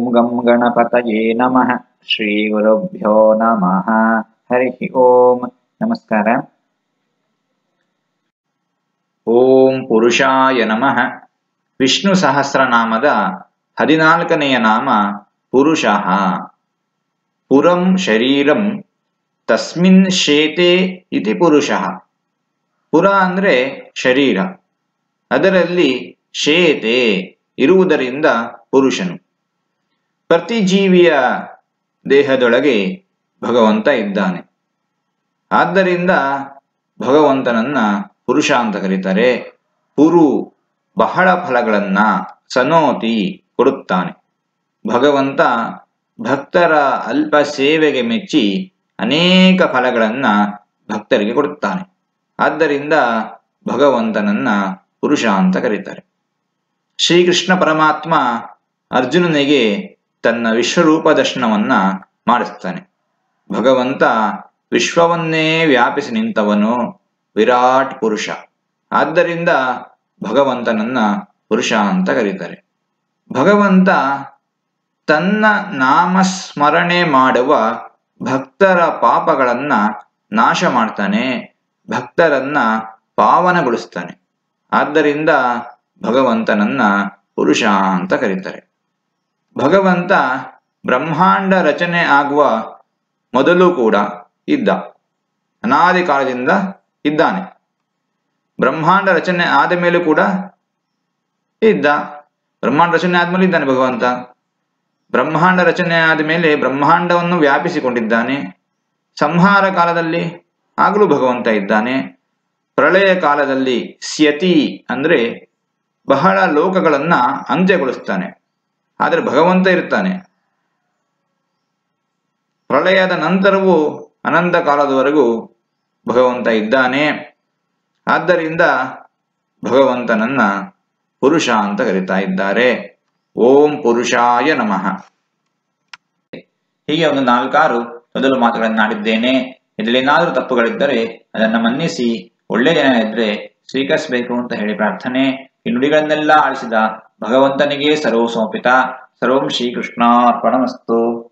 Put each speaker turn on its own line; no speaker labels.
ಗಂ ಗಣಪತಯೇ ನಮಃ ಶ್ರೀ ಗುರುಭ್ಯೋ ನಮಃ ಹರಿ ಓಂ ನಮಸ್ಕಾರ ಓಂ ಪುರುಷಾಯ ನಮಃ ವಿಷ್ಣು ಸಹಸ್ರನಾಮದ ಹದಿನಾಲ್ಕನೆಯ ನಾಮ ಪುರುಷಃ ಪುರಂ ಶರೀರಂ ತಸ್ಮಿನ್ ಶೇತೆ ಇತಿ ಪುರುಷಃ ಪುರ ಅಂದ್ರೆ ಶರೀರ ಅದರಲ್ಲಿ ಶೇತೆ ಇರುವುದರಿಂದ ಪುರುಷನು ಪ್ರತಿ ಜೀವಿಯ ದೇಹದೊಳಗೆ ಭಗವಂತ ಇದ್ದಾನೆ ಆದ್ದರಿಂದ ಭಗವಂತನನ್ನ ಪುರುಷ ಅಂತ ಕರೀತಾರೆ ಪುರು ಬಹಳ ಫಲಗಳನ್ನ ಸನೋತಿ ಕೊಡುತ್ತಾನೆ ಭಗವಂತ ಭಕ್ತರ ಅಲ್ಪ ಸೇವೆಗೆ ಮೆಚ್ಚಿ ಅನೇಕ ಫಲಗಳನ್ನ ಭಕ್ತರಿಗೆ ಕೊಡುತ್ತಾನೆ ಆದ್ದರಿಂದ ಭಗವಂತನನ್ನ ಪುರುಷ ಅಂತ ಕರೀತಾರೆ ಶ್ರೀಕೃಷ್ಣ ಪರಮಾತ್ಮ ಅರ್ಜುನನಿಗೆ ತನ್ನ ವಿಶ್ವರೂಪ ದರ್ಶನವನ್ನ ಮಾಡಿಸ್ತಾನೆ ಭಗವಂತ ವಿಶ್ವವನ್ನೇ ವ್ಯಾಪಿಸಿ ನಿಂತವನು ವಿರಾಟ್ ಪುರುಷ ಆದ್ದರಿಂದ ಭಗವಂತನನ್ನ ಪುರುಷ ಅಂತ ಕರೀತಾರೆ ಭಗವಂತ ತನ್ನ ನಾಮಸ್ಮರಣೆ ಮಾಡುವ ಭಕ್ತರ ಪಾಪಗಳನ್ನ ನಾಶ ಮಾಡ್ತಾನೆ ಭಕ್ತರನ್ನ ಪಾವನಗೊಳಿಸ್ತಾನೆ ಆದ್ದರಿಂದ ಭಗವಂತನನ್ನ ಪುರುಷ ಅಂತ ಕರೀತಾರೆ ಭಗವಂತ ಬ್ರಹ್ಮಾಂಡ ರಚನೆ ಆಗುವ ಮೊದಲು ಕೂಡ ಇದ್ದ ಅನಾದಿ ಕಾಲದಿಂದ ಇದ್ದಾನೆ ಬ್ರಹ್ಮಾಂಡ ರಚನೆ ಆದ ಮೇಲೂ ಕೂಡ ಇದ್ದ ಬ್ರಹ್ಮಾಂಡ ರಚನೆ ಆದ್ಮೇಲೆ ಇದ್ದಾನೆ ಭಗವಂತ ಬ್ರಹ್ಮಾಂಡ ರಚನೆ ಆದ ಮೇಲೆ ಬ್ರಹ್ಮಾಂಡವನ್ನು ವ್ಯಾಪಿಸಿಕೊಂಡಿದ್ದಾನೆ ಸಂಹಾರ ಕಾಲದಲ್ಲಿ ಆಗಲೂ ಭಗವಂತ ಇದ್ದಾನೆ ಪ್ರಳಯ ಕಾಲದಲ್ಲಿ ಸ್ಯತಿ ಅಂದ್ರೆ ಬಹಳ ಲೋಕಗಳನ್ನ ಅಂತ್ಯಗೊಳಿಸ್ತಾನೆ ಆದರೆ ಭಗವಂತ ಇರ್ತಾನೆ ಪ್ರಳಯದ ನಂತರವೂ ಅನಂತ ಕಾಲದವರೆಗೂ ಭಗವಂತ ಇದ್ದಾನೆ ಆದ್ದರಿಂದ ಭಗವಂತನನ್ನ ಪುರುಷ ಅಂತ ಕರೀತಾ ಇದ್ದಾರೆ ಓಂ ಪುರುಷಾಯ ನಮಃ ಹೀಗೆ ಒಂದು ನಾಲ್ಕಾರು ಮೊದಲು ಮಾತುಗಳನ್ನಾಡಿದ್ದೇನೆ ಇದರಲ್ಲಿ ಏನಾದರೂ ತಪ್ಪುಗಳಿದ್ದರೆ ಅದನ್ನ ಮನ್ನಿಸಿ ಒಳ್ಳೆಯ ಜನ ಇದ್ರೆ ಸ್ವೀಕರಿಸಬೇಕು ಅಂತ ಹೇಳಿ ಪ್ರಾರ್ಥನೆ ಈ ನುಡಿಗಳನ್ನೆಲ್ಲ ಆಳಿಸಿದ ಭಗವಂತನಿಗೆ ಸರ್ವ ಸಮರ್ಪಿತ ಸರ್ವಂ ಶ್ರೀಕೃಷ್ಣಾರ್ಪಣಮಸ್ತು